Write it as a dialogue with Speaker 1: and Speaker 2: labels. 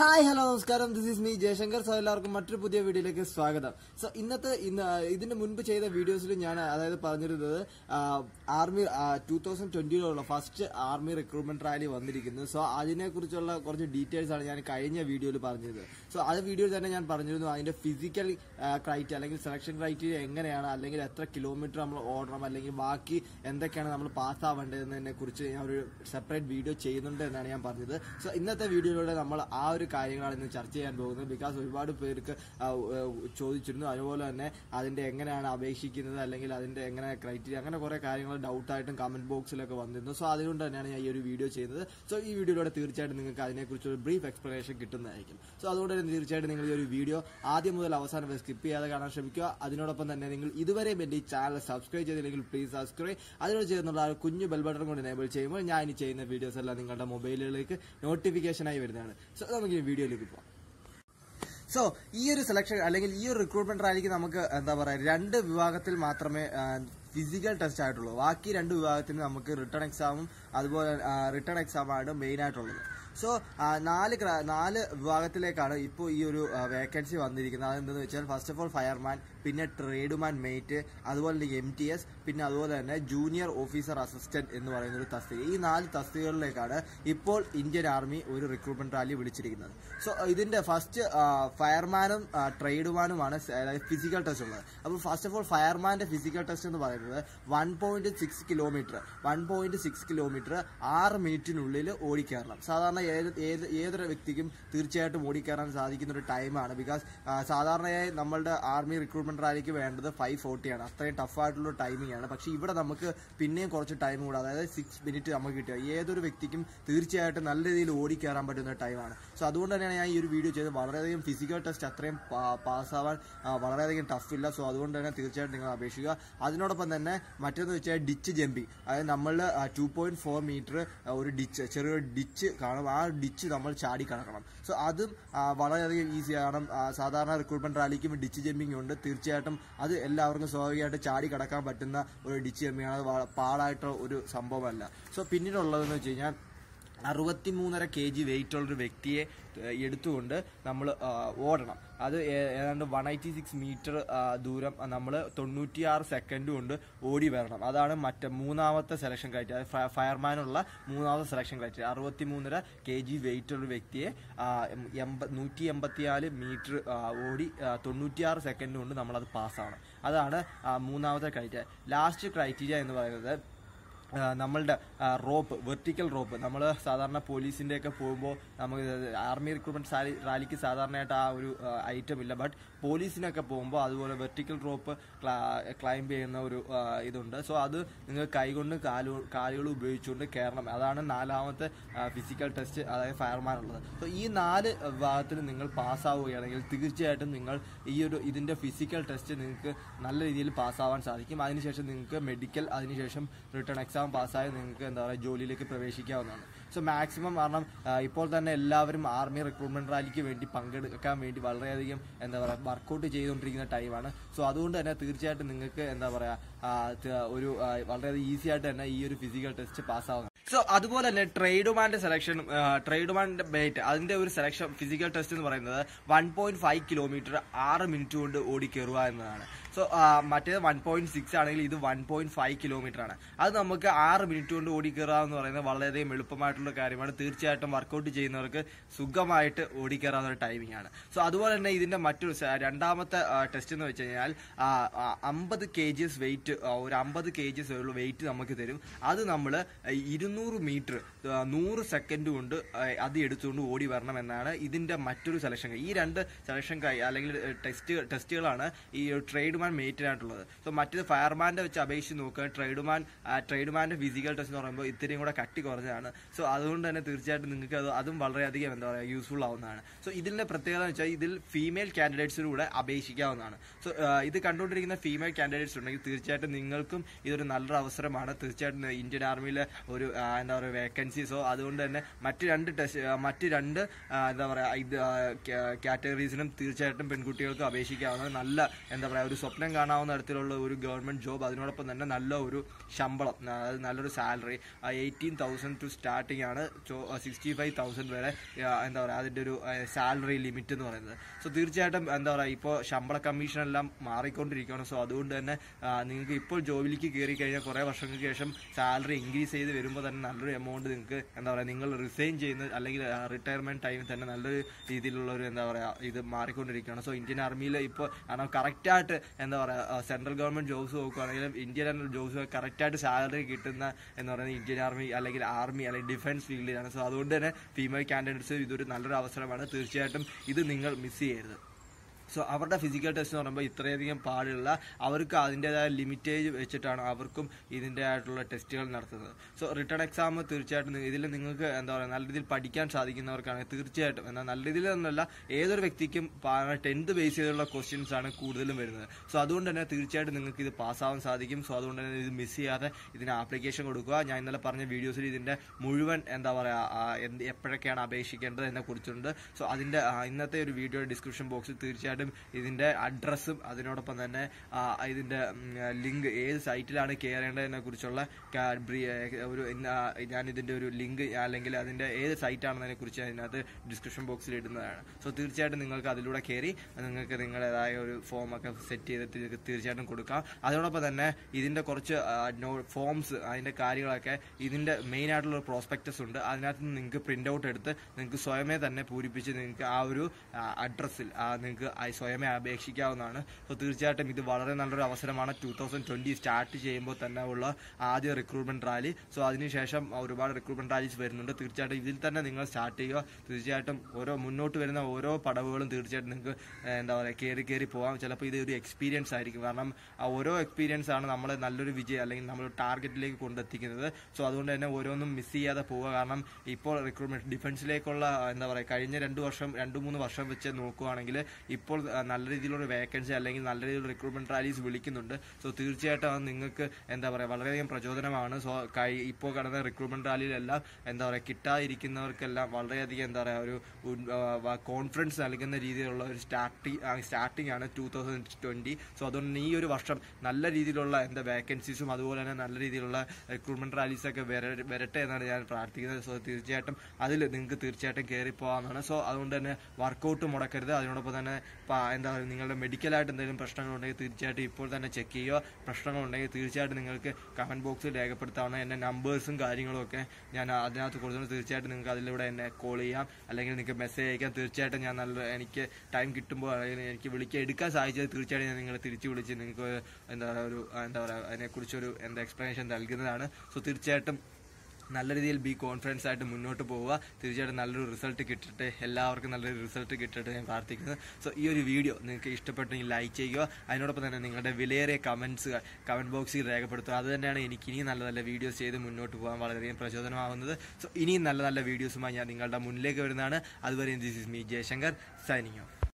Speaker 1: hi hello നമസ്കാരം this is me Jayashankar so എല്ലാവർക്കും മറ്റൊരു പുതിയ വീഡിയോയിലേക്ക് സ്വാഗതം സോ ഇന്നത്തെ ഇന്ന് ഇതിന്റെ മുൻപ് ചെയ്ത വീഡിയോസിൽ ഞാൻ അതായത് പറഞ്ഞിരുന്നത് ആർമി ടൂ തൗസൻഡ് ട്വന്റിയിലുള്ള ഫസ്റ്റ് ആർമി റിക്രൂട്ട്മെന്റ് റാലി വന്നിരിക്കുന്നു സോ അതിനെക്കുറിച്ചുള്ള കുറച്ച് ഡീറ്റെയിൽസ് ആണ് ഞാൻ കഴിഞ്ഞ വീഡിയോയിൽ പറഞ്ഞിരുന്നത് സോ അത് വീഡിയോയിൽ തന്നെ ഞാൻ പറഞ്ഞിരുന്നു അതിന്റെ ഫിസിക്കൽ ക്രൈറ്റീരിയ അല്ലെങ്കിൽ സെലക്ഷൻ ക്രൈറ്റീരിയ എങ്ങനെയാണ് അല്ലെങ്കിൽ എത്ര കിലോമീറ്റർ നമ്മൾ ഓടണം അല്ലെങ്കിൽ ബാക്കി എന്തൊക്കെയാണ് നമ്മൾ പാസ്സാവേണ്ടതെന്നതിനെ കുറിച്ച് ഞാൻ ഒരു സെപ്പറേറ്റ് വീഡിയോ ചെയ്യുന്നുണ്ട് എന്നാണ് ഞാൻ പറഞ്ഞത് സോ ഇന്നത്തെ വീഡിയോയിലൂടെ നമ്മൾ ആ ഒരു കാര്യങ്ങളാണ് ഇന്ന് ചർച്ച ചെയ്യാൻ പോകുന്നത് ബിക്കോസ് ഒരുപാട് പേർക്ക് ആ, ഏ, ചോദിച്ചിരുന്നു അതുപോലെ തന്നെ അതിന്റെ എങ്ങനെയാണ് അപേക്ഷിക്കുന്നത് അല്ലെങ്കിൽ അതിന്റെ എങ്ങനെ ക്രൈറ്റീരിയ അങ്ങനെ കുറെ കാര്യങ്ങൾ ഡൗട്ടായിട്ടും കമന്റ് ബോക്സിലൊക്കെ വന്നിരുന്നു സോ അതുകൊണ്ട് തന്നെയാണ് ഞാൻ ഈ ഒരു വീഡിയോ ചെയ്യുന്നത് സോ ഈ വീഡിയോയിലൂടെ തീർച്ചയായിട്ടും നിങ്ങൾക്ക് അതിനെക്കുറിച്ച് ഒരു ബ്രീഫ് എക്സ്പ്ലനേഷൻ കിട്ടുന്നതായിരിക്കും സോ അതുകൊണ്ട് തന്നെ തീർച്ചയായിട്ടും നിങ്ങൾ ഈ ഒരു വീഡിയോ ആദ്യം മുതൽ അവസാനം വരെ സ്കിപ്പ് ചെയ്യാതെ കാണാൻ ശ്രമിക്കുക അതിനോടൊപ്പം തന്നെ നിങ്ങൾ ഇതുവരെയും എന്റെ ഈ ചാനൽ സബ്സ്ക്രൈബ് ചെയ്തില്ലെങ്കിൽ പ്ലീസ് സബ്സ്ക്രൈബ് അതിനോട് ചേർന്നുള്ള ആ ഒരു കുഞ്ഞു ബെൽ ബട്ടൺ കൊണ്ട് എനേബിൾ ചെയ്യുമ്പോൾ ഞാൻ ഇനി ചെയ്യുന്ന വീഡിയോസ് എല്ലാം നിങ്ങളുടെ മൊബൈലുകളിലേക്ക് നോട്ടിഫിക്കേഷനായി വരുന്നതാണ് സോ നമുക്ക് ഈ വീഡിയോയിലേക്ക് പോകാം സോ ഈ ഒരു സെലക്ഷൻ അല്ലെങ്കിൽ ഈ ഒരു റിക്രൂട്ട്മെന്റ് റാലിക്ക് നമുക്ക് എന്താ പറയുക രണ്ട് വിഭാഗത്തിൽ മാത്രമേ ഫിസിക്കൽ ടെസ്റ്റ് ആയിട്ടുള്ളൂ ബാക്കി രണ്ട് വിഭാഗത്തിന് നമുക്ക് റിട്ടേൺ എക്സാമും അതുപോലെ റിട്ടേൺ എക്സാമാണ് മെയിൻ ആയിട്ടുള്ളത് സോ നാല് ക്ര- നാല് വിഭാഗത്തിലേക്കാണ് ഇപ്പോൾ ഈ ഒരു വേക്കൻസി വന്നിരിക്കുന്നത് അതെന്തെന്ന് വെച്ചാൽ ഫസ്റ്റ് ഓഫ് ഓൾ ഫയർമാൻ പിന്നെ ട്രേഡ്മാൻ മേറ്റ് അതുപോലെ തന്നെ എം ടി എസ് പിന്നെ അതുപോലെ തന്നെ ജൂനിയർ ഓഫീസർ അസിസ്റ്റന്റ് എന്ന് പറയുന്ന ഒരു തസ്തിക ഈ നാല് തസ്തികകളിലേക്കാണ് ഇപ്പോൾ ഇന്ത്യൻ ആർമി ഒരു റിക്രൂട്ട്മെന്റ് റാലി വിളിച്ചിരിക്കുന്നത് സോ ഇതിന്റെ ഫസ്റ്റ് ഫയർമാനും ട്രേഡ്മാനുമാണ് അതായത് ഫിസിക്കൽ ടെസ്റ്റ് ഉള്ളത് അപ്പോൾ ഫസ്റ്റ് ഓഫ് ഓൾ ഫയർമാന്റെ ഫിസിക്കൽ ടെസ്റ്റ് എന്ന് പറയുന്നത് one point six kilometre one point six kilometre ആറ് മിനിറ്റിനുള്ളിൽ ഓടിക്കയറണം സാധാരണ ഏത് ഏത് ഏതൊരു വ്യക്തിക്കും തീർച്ചയായിട്ടും ഓടിക്കയറാൻ സാധിക്കുന്ന ഒരു ടൈമാണ് ബിക്കോസ് സാധാരണയായി നമ്മളുടെ ആർമി റിക്രൂട്ട്മെന്റ് റാലിക്ക് വേണ്ടത് ഫൈവ് ഫോർട്ടിയാണ് അത്രയും ടഫ് ആയിട്ടുള്ള ടൈമിംഗ് ആണ് പക്ഷേ ഇവിടെ നമുക്ക് പിന്നെയും കുറച്ച് ടൈം കൂടെ അതായത് സിക്സ് മിനിറ്റ് നമുക്ക് കിട്ടുക ഏതൊരു വ്യക്തിക്കും തീർച്ചയായിട്ടും നല്ല രീതിയിൽ ഓടിക്കയറാൻ പറ്റുന്ന ടൈമാണ് സോ അതുകൊണ്ട് തന്നെയാണ് ഞാൻ ഈ ഒരു വീഡിയോ ചെയ്തത് വളരെയധികം ഫിസിക്കൽ ടെസ്റ്റ് അത്രയും പാസ്സാവാൻ വളരെയധികം ടഫ് ഇല്ല സോ അതുകൊണ്ട് തന്നെ തീർച്ചയായിട്ടും നിങ്ങൾ അപേക്ഷിക്കുക അതിനോടൊപ്പം തന്നെ മറ്റൊന്ന് വെച്ചാൽ ഡിച്ച് ജമ്പിങ് അതായത് നമ്മൾ ടു പോയിന്റ് ഫോർ മീറ്റർ ഒരു ഡിച്ച് ചെറിയൊരു ഡിച്ച് കാണും ആ ഡിച്ച് നമ്മൾ ചാടി കടക്കണം സോ അതും ആ, വളരെയധികം ഈസിയാണ് ആ, സാധാരണ റിക്രൂട്ട്മെന്റ് റാലിക്കും ഡിച്ച് ജമ്പിങ് ഉണ്ട് തീർച്ചയായിട്ടും അത് എല്ലാവർക്കും സ്വാഭാവികമായിട്ട് ചാടി കടക്കാൻ പറ്റുന്ന ഒരു ഡിച്ച് ജമ്പിങ് ആണ് അത് വള- പാടായിട്ടുള്ള ഒരു സംഭവമല്ല സോ പിന്നീടുള്ളതെന്ന് വെച്ച് കഴിഞ്ഞാൽ അറുപത്തിമൂന്നര കെ ജി വെയിറ്റ് ഉള്ള ഒരു വ്യക്തിയെ ഏഹ്, എടുത്തുകൊണ്ട് നമ്മൾ ഓടണം അത് ഏ- ഏതാണ്ട് വൺ എയ്റ്റി സിക്സ് മീറ്റർ ദൂരം നമ്മൾ തൊണ്ണൂറ്റിയാറ് സെക്കൻഡ് കൊണ്ട് ഓടി വരണം അതാണ് മറ്റേ മൂന്നാമത്തെ സെലക്ഷൻ ക്രൈറ്റീരിയ ഫയർമാനുള്ള മൂന്നാമത്തെ സെലക്ഷൻ ക്രൈറ്റീരിയ അറുപത്തിമൂന്നര കെ ജി വെയിറ്റ് ഉള്ള ഒരു വ്യക്തിയെ ആ, എം- എൺപ നൂറ്റി എൺപത്തിനാല് മീറ്റർ ഓടി ആ, തൊണ്ണൂറ്റിയാറ് സെക്കൻഡ് കൊണ്ട് നമ്മളത് പാസ്സാവണം അതാണ് ആ, മൂന്നാമത്തെ ക്രൈറ്റീരിയ ലാസ്റ്റ് ക്രൈറ്റീരിയ എന്ന് പറയുന്നത് ആ, നമ്മളുടെ റോപ്പ് വെർട്ടിക്കൽ റോപ്പ് നമ്മൾ സാധാരണ പോലീസിന്റെ ഒക്കെ പോകുമ്പോൾ നമുക്ക് ആർമി റിക്രൂട്ട്മെന്റ് റാലിക്ക് സാധാരണയായിട്ട് ആ ഒരു ഐറ്റം ഇല്ല ബട്ട് പോലീസിനൊക്കെ പോകുമ്പോൾ അതുപോലെ വെർട്ടിക്കൽ റോപ്പ് ക്ലൈംബ് ചെയ്യുന്ന ഒരു ആ, ഇതുണ്ട് സോ അത് നിങ്ങൾ കൈകൊണ്ട് കാലു കാലുകൾ ഉപയോഗിച്ചുകൊണ്ട് കയറണം അതാണ് നാലാമത്തെ ഫിസിക്കൽ ടെസ്റ്റ് അതായത് ഫയർമാൻ ഉള്ളത് സോ ഈ നാല് വിഭാഗത്തിൽ നിങ്ങൾ പാസ്സാവുകയാണെങ്കിൽ തീർച്ചയായിട്ടും നിങ്ങൾ ഈ ഒരു ഇതിന്റെ ഫിസിക്കൽ ടെസ്റ്റ് നിങ്ങൾക്ക് നല്ല രീതിയിൽ പാസ്സാവാൻ സാധിക്കും അതിനുശേഷം നിങ്ങൾക്ക് മെഡിക്കൽ അതിനുശേഷം റിട്ടേൺ എക്സാം പാസ്സായി നിങ്ങൾക്ക് എന്താ പറയുക ജോലിയിലേക്ക് പ്രവേശിക്കാവുന്നതാണ് സോ മാക്സിമം കാരണം ആ, ഇപ്പോൾ തന്നെ എല്ലാവരും ആർമി റിക്രൂട്ട്മെന്റ് റാലിക്ക് വേണ്ടി പങ്കെടുക്കാൻ വേണ്ടി വളരെയധികം എന്താ പറയുക വർക്കൗട്ട് ചെയ്തുകൊണ്ടിരിക്കുന്ന ടൈമാണ് സോ അതുകൊണ്ട് തന്നെ തീർച്ചയായിട്ടും നിങ്ങൾക്ക് എന്താ പറയുക ഒരു ആ, വളരെയധികം ഈസി ആയിട്ട് തന്നെ ഈ ഒരു ഫിസിക്കൽ ടെസ്റ്റ് പാസ്സാവുന്നത് സോ അതുപോലെ തന്നെ ട്രേഡുമാന്റെ സെലക്ഷൻ ട്രേഡുമാന്റെ ബേറ്റ് അതിന്റെ ഒരു സെലക്ഷൻ ഫിസിക്കൽ ടെസ്റ്റ് എന്ന് പറയുന്നത് വൺ പോയിന്റ് ഫൈവ് കിലോമീറ്റർ ആറ് മിനിറ്റ് കൊണ്ട് ഓടിക്കയറുക എന്നതാണ് സോ മറ്റേത് വൺ പോയിന്റ് സിക്സ് ആണെങ്കിൽ ഇത് വൺ പോയിന്റ് ഫൈവ് കിലോമീറ്റർ ആണ് അത് നമുക്ക് ആറ് മിനിറ്റ് കൊണ്ട് ഓടിക്കയറുക എന്ന് പറയുന്നത് വളരെയധികം എളുപ്പമായിട്ടുള്ള കാര്യമാണ് തീർച്ചയായിട്ടും വർക്കൗട്ട് ചെയ്യുന്നവർക്ക് സുഖമായിട്ട് ഓടിക്കയറാവുന്ന ഒരു ടൈമിംഗ് ആണ് സോ അതുപോലെ തന്നെ ഇതിന്റെ മറ്റൊരു സ- രണ്ടാമത്തെ ടെസ്റ്റ് എന്ന് വെച്ച് കഴിഞ്ഞാൽ അമ്പത് കെ ജിസ് വെയിറ്റ് ഒരു അമ്പത് കെ ജിസ് വെയിറ്റ് നമുക്ക് തരും അത് നമ്മൾ ഇരുന്നൂറ് മീറ്റർ നൂറ് സെക്കൻഡ് കൊണ്ട് ആ, അത് എടുത്തുകൊണ്ട് ഓടി വരണം എന്നാണ് ഇതിന്റെ മറ്റൊരു സെലക്ഷൻ ഈ രണ്ട് സെലക്ഷൻ അല്ലെങ്കിൽ ടെസ്റ്റ് ടെസ്റ്റുകളാണ് ഈ ട്രേഡ്മാൻ മേറ്റിനായിട്ടുള്ളത് സോ മറ്റേത് ഫയർമാന്റെ വെച്ച് അപേക്ഷിച്ച് നോക്കുക ട്രേഡ്മാൻ ട്രേഡ്മാന്റെ ഫിസിക്കൽ ടെസ്റ്റ് എന്ന് പറയുമ്പോൾ ഇത്രയും കൂടെ കട്ടി കുറഞ്ഞതാണ് സോ അതുകൊണ്ട് തന്നെ തീർച്ചയായിട്ടും നിങ്ങൾക്ക് അത് അതും വളരെയധികം എന്താ പറയുക യൂസ്ഫുൾ ആവുന്നതാണ് സോ ഇതിന്റെ പ്രത്യേകത എന്ന് വെച്ചാൽ ഇതിൽ ഫീമെയിൽ കാൻഡിഡേറ്റ്സിലൂടെ അപേക്ഷിക്കാവുന്നതാണ് സോ ഇത് കണ്ടുകൊണ്ടിരിക്കുന്ന ഫീമെയിൽ കാൻഡിഡേറ്റ്സ് ഉണ്ടെങ്കിൽ തീർച്ചയായിട്ടും നിങ്ങൾക്കും ഇതൊരു നല്ലൊരു അവസരമാണ് തീർച്ചയായിട്ടും ഇന്ത്യൻ ആർമിയിലെ ഒരു ആ, എന്താ പറയുക വേക്കൻസി സോ അതുകൊണ്ട് തന്നെ മറ്റ് രണ്ട് ടെസ്റ്റ് മറ്റ് രണ്ട് ആ, എന്താ പറയുക ഇത് കാറ്റഗറീസിനും തീർച്ചയായിട്ടും പെൺകുട്ടികൾക്ക് അപേക്ഷിക്കാവുന്ന നല്ല എന്താ പറയുക ഒരു സ്വപ്ന സ്വപ്നം കാണാവുന്ന തരത്തിലുള്ള ഒരു ഗവൺമെന്റ് ജോബ് അതിനോടൊപ്പം തന്നെ നല്ല ഒരു ശമ്പളം അതായത് നല്ലൊരു salary eighteen thousand to starting ആണ് സിക്സ്റ്റി ഫൈവ് തൗസൻഡ് വരെ ആ, എന്താ പറയുക അതിന്റെ ഒരു സാലറി ലിമിറ്റ് എന്ന് പറയുന്നത് സോ തീർച്ചയായിട്ടും എന്താ പറയുക ഇപ്പോൾ ശമ്പള കമ്മീഷൻ എല്ലാം മാറിക്കൊണ്ടിരിക്കുകയാണ് സോ അതുകൊണ്ട് തന്നെ ആ, നിങ്ങൾക്ക് ഇപ്പോൾ ജോലിക്ക് കയറി കഴിഞ്ഞാൽ കുറേ വർഷങ്ങൾക്ക് ശേഷം സാലറി ഇൻക്രീസ് ചെയ്ത് വരുമ്പോൾ തന്നെ നല്ലൊരു എമൗണ്ട് നിങ്ങൾക്ക് എന്താ പറയുക നിങ്ങൾ റിസൈൻ ചെയ്യുന്ന അല്ലെങ്കിൽ റിട്ടയർമെന്റ് ടൈമിൽ തന്നെ നല്ലൊരു രീതിയിലുള്ള ഒരു എന്താ പറയുക ഇത് മാറിക്കൊണ്ടിരിക്കുകയാണ് സോ ഇന്ത്യൻ ആർമിയിൽ ഇപ്പോൾ കാരണം കറക്റ്റായിട്ട് എന്താ പറയുക സെൻട്രൽ ഗവൺമെന്റ് ജോബ്സ് നോക്കുകയാണെങ്കിലും ഇന്ത്യൻ ജോബ്സ് കറക്റ്റായിട്ട് സാലറി കിട്ടുന്ന എന്ന് പറയുന്നത് ഇന്ത്യൻ ആർമി അല്ലെങ്കിൽ ആർമി അല്ലെങ്കിൽ ഡിഫൻസ് ഫീൽഡിലാണ് സോ അതുകൊണ്ട് തന്നെ ഫീമെയിൽ കാൻഡിഡേറ്റ്സ് ഇതൊരു നല്ലൊരു അവസരമാണ് തീർച്ചയായിട്ടും ഇത് നിങ്ങൾ മിസ് ചെയ്യരുത് സോ അവരുടെ ഫിസിക്കൽ ടെസ്റ്റ് എന്ന് പറയുമ്പോൾ ഇത്രയധികം പാടുള്ള അവർക്ക് അതിൻ്റെതായ ലിമിറ്റേജ് വെച്ചിട്ടാണ് അവർക്കും ഇതിൻ്റെ ആയിട്ടുള്ള ടെസ്റ്റുകൾ നടത്തുന്നത് സോ റിട്ടേൺ എക്സാം തീർച്ചയായിട്ടും നി- ഇതിൽ നിങ്ങൾക്ക് എന്താ പറയുക നല്ല രീതിയിൽ പഠിക്കാൻ സാധിക്കുന്നവർക്കാണ് തീർച്ചയായിട്ടും എന്നാൽ നല്ല രീതിയിൽ എന്നല്ല ഏതൊരു വ്യക്തിക്കും ടെൻത്ത് ബേസ് ചെയ്തുള്ള ക്വസ്റ്റ്യൻസ് ആണ് കൂടുതലും വരുന്നത് സോ അതുകൊണ്ട് തന്നെ തീർച്ചയായിട്ടും നിങ്ങൾക്ക് ഇത് പാസ്സാവാൻ സാധിക്കും സോ അതുകൊണ്ട് തന്നെ ഇത് മിസ് ചെയ്യാതെ ഇതിന് ആപ്ലിക്കേഷൻ കൊടുക്കുക ഞാൻ ഇന്നലെ പറഞ്ഞ വീഡിയോസിൽ ഇതിന്റെ മുഴുവൻ എന്താ പറയുക എന്ത് എപ്പോഴൊക്കെയാണ് അപേക്ഷിക്കേണ്ടത് എന്നെ കുറിച്ചുണ്ട് സോ അതിന്റെ ആ, ഇന്നത്തെ ഒരു വീഡിയോ ഡിസ്ക്രിപ്ഷൻ ബോക്സിൽ തീർച്ചയായിട്ടും ഇതിന്റെ അഡ്രസ്സും അതിനോടൊപ്പം തന്നെ ആ, ഇതിന്റെ ലിങ്ക് ഏത് സൈറ്റിലാണ് കയറേണ്ടതിനെ കുറിച്ചുള്ള കാ- ബ്രീ- ഒരു ഇന്ന- ഞാൻ ഇതിന്റെ ഒരു ലിങ്ക് അല്ലെങ്കിൽ അതിന്റെ ഏത് സൈറ്റ് ആണെന്നതിനെ കുറിച്ച് അതിനകത്ത് ഡിസ്ക്രിപ്ഷൻ ബോക്സിൽ ഇടുന്നതാണ് സോ തീർച്ചയായിട്ടും നിങ്ങൾക്ക് അതിലൂടെ കയറി നിങ്ങൾക്ക് നിങ്ങളുടേതായ ഒരു ഫോം ഒക്കെ സെറ്റ് ചെയ്ത് തീ- തീർച്ചയായിട്ടും കൊടുക്കാം അതോടൊപ്പം തന്നെ ഇതിന്റെ കുറച്ച് ഫോംസ് അതിന്റെ കാര്യങ്ങളൊക്കെ ഇതിന്റെ മെയിൻ ആയിട്ടുള്ള ഒരു പ്രോസ്പെക്ടസ് ഉണ്ട് അതിനകത്ത് നിന്ന് നിങ്ങൾക്ക് പ്രിന്റ് ഔട്ട് എടുത്ത് നിങ്ങൾക്ക് സ്വയമേ തന്നെ പൂരിപ്പിച്ച് നിങ്ങൾക്ക് ആ ഒരു അഡ്രസ്സിൽ നിങ്ങൾക്ക് ആ സ്വയമേ അപേക്ഷിക്കാവുന്നതാണ് സോ തീർച്ചയായിട്ടും ഇത് വളരെ നല്ലൊരു അവസരമാണ് ടൂ തൗസൻഡ് ട്വന്റി സ്റ്റാർട്ട് ചെയ്യുമ്പോൾ തന്നെ ഉള്ള ആദ്യ റിക്രൂട്ട്മെന്റ് റാലി സോ അതിനുശേഷം ഒരുപാട് റിക്രൂട്ട്മെന്റ് റാലീസ് വരുന്നുണ്ട് തീർച്ചയായിട്ടും ഇതിൽ തന്നെ നിങ്ങൾ സ്റ്റാർട്ട് ചെയ്യുക തീർച്ചയായിട്ടും ഓരോ മുന്നോട്ട് വരുന്ന ഓരോ പടവുകളും തീർച്ചയായിട്ടും നിങ്ങൾക്ക് ഏഹ്, എന്താ പറയുക കയറി കയറി പോകാം ചിലപ്പോൾ ഇത് ഒരു എക്സ്പീരിയൻസ് ആയിരിക്കും കാരണം ആ ഓരോ എക്സ്പീരിയൻസ് ആണ് നമ്മളെ നല്ലൊരു വിജയം അല്ലെങ്കിൽ നമ്മൾ ടാർഗറ്റിലേക്ക് കൊണ്ടെത്തിക്കുന്നത് സോ അതുകൊണ്ട് തന്നെ ഓരോന്നും മിസ് ചെയ്യാതെ പോവുക കാരണം ഇപ്പോൾ റിക്രൂട്ട്മെന്റ് ഡിഫൻസിലേക്കുള്ള എന്താ പറയുക കഴിഞ്ഞ രണ്ട് വർഷം രണ്ട് മൂന്ന് വർഷം വെച്ച് നോക്കുകയാണെങ്കിൽ ഇപ്പോൾ ആ, നല്ല രീതിയിലുള്ള വേക്കൻസി അല്ലെങ്കിൽ നല്ല രീതിയിലുള്ള റിക്രൂട്ട്മെന്റ് റാലീസ് വിളിക്കുന്നുണ്ട് സോ തീർച്ചയായിട്ടും അത് നിങ്ങൾക്ക് എന്താ പറയുക വളരെയധികം പ്രചോദനമാണ് സോ കഴി ഇപ്പോൾ കടന്ന റിക്രൂട്ട്മെന്റ് റാലിയിലെല്ലാം എന്താ പറയുക കിട്ടാതിരിക്കുന്നവർക്കെല്ലാം വളരെയധികം എന്താ പറയുക ഒരു കോൺഫിഡൻസ് നൽകുന്ന രീതിയിലുള്ള ഒരു സ്റ്റാർട്ടിങ് സ്റ്റാർട്ടിംഗ് ആണ് ടൂ തൗസൻഡ് ട്വന്റി സോ അതുകൊണ്ട് തന്നെ ഈ ഒരു വർഷം നല്ല രീതിയിലുള്ള എന്താ വേക്കൻസീസും അതുപോലെ തന്നെ നല്ല രീതിയിലുള്ള റിക്രൂട്ട്മെന്റ് റാലീസ് ഒക്കെ വര- വരട്ടെ എന്നാണ് ഞാൻ പ്രാർത്ഥിക്കുന്നത് സോ തീർച്ചയായിട്ടും അതിൽ നിങ്ങൾക്ക് തീർച്ചയായിട്ടും കയറി പോകാവുന്നതാണ് സോ അതുകൊണ്ട് തന്നെ വർക്കൗട്ട് മുടക്കരുത് അതിനോടൊപ്പം തന്നെ പ- എന്താ പറയുക നിങ്ങളുടെ മെഡിക്കലായിട്ട് എന്തെങ്കിലും പ്രശ്നങ്ങളുണ്ടെങ്കിൽ തീർച്ചയായിട്ടും ഇപ്പോൾ തന്നെ ചെക്ക് ചെയ്യുക പ്രശ്നങ്ങളുണ്ടെങ്കിൽ തീർച്ചയായിട്ടും നിങ്ങൾക്ക് കമന്റ് ബോക്സിൽ രേഖപ്പെടുത്താവുന്ന എൻ്റെ നമ്പേഴ്സും കാര്യങ്ങളും ഒക്കെ ഞാൻ അതിനകത്ത് കൊടുത്തിട്ടുണ്ട് തീർച്ചയായിട്ടും നിങ്ങൾക്ക് അതിലൂടെ എന്നെ കോൾ ചെയ്യാം അല്ലെങ്കിൽ നിങ്ങൾക്ക് മെസ്സേജ് അയക്കാം തീർച്ചയായിട്ടും ഞാൻ നല്ല എനിക്ക് ടൈം കിട്ടുമ്പോൾ അല്ലെങ്കിൽ എനിക്ക് വിളിക്കാൻ എടുക്കാൻ സാധിച്ചത് തീർച്ചയായിട്ടും ഞാൻ നിങ്ങളെ തിരിച്ചു വിളിച്ച് നിങ്ങൾക്ക് എന്താ പറയുക ഒരു എന്താ പറയുക അതിനെക്കുറിച്ചൊരു എന്താ എക്സ്പ്ലനേഷൻ നൽകുന്നതാണ് സോ തീർച്ചയായിട്ടും നല്ല രീതിയിൽ ബി കോൺഫിഡൻസ് ആയിട്ട് മുന്നോട്ട് പോവുക തീർച്ചയായിട്ടും നല്ലൊരു റിസൾട്ട് കിട്ടട്ടെ എല്ലാവർക്കും നല്ലൊരു റിസൾട്ട് കിട്ടട്ടെ ഞാൻ പ്രാർത്ഥിക്കുന്നു സോ ഈ ഒരു വീഡിയോ നിങ്ങൾക്ക് ഇഷ്ടപ്പെട്ടെങ്കിൽ ലൈക്ക് ചെയ്യുക അതിനോടൊപ്പം തന്നെ നിങ്ങളുടെ വിലയേറിയ കമൻസ് കമന്റ് ബോക്സിൽ രേഖപ്പെടുത്തുക അത് തന്നെയാണ് എനിക്ക് ഇനിയും നല്ല നല്ല വീഡിയോസ് ചെയ്ത് മുന്നോട്ട് പോകാൻ വളരെയധികം പ്രചോദനമാകുന്നത് സോ ഇനിയും നല്ല നല്ല വീഡിയോസുമായി ഞാൻ നിങ്ങളുടെ മുന്നിലേക്ക് വരുന്നതാണ് അതുവരെ this is me Jayashankar signing of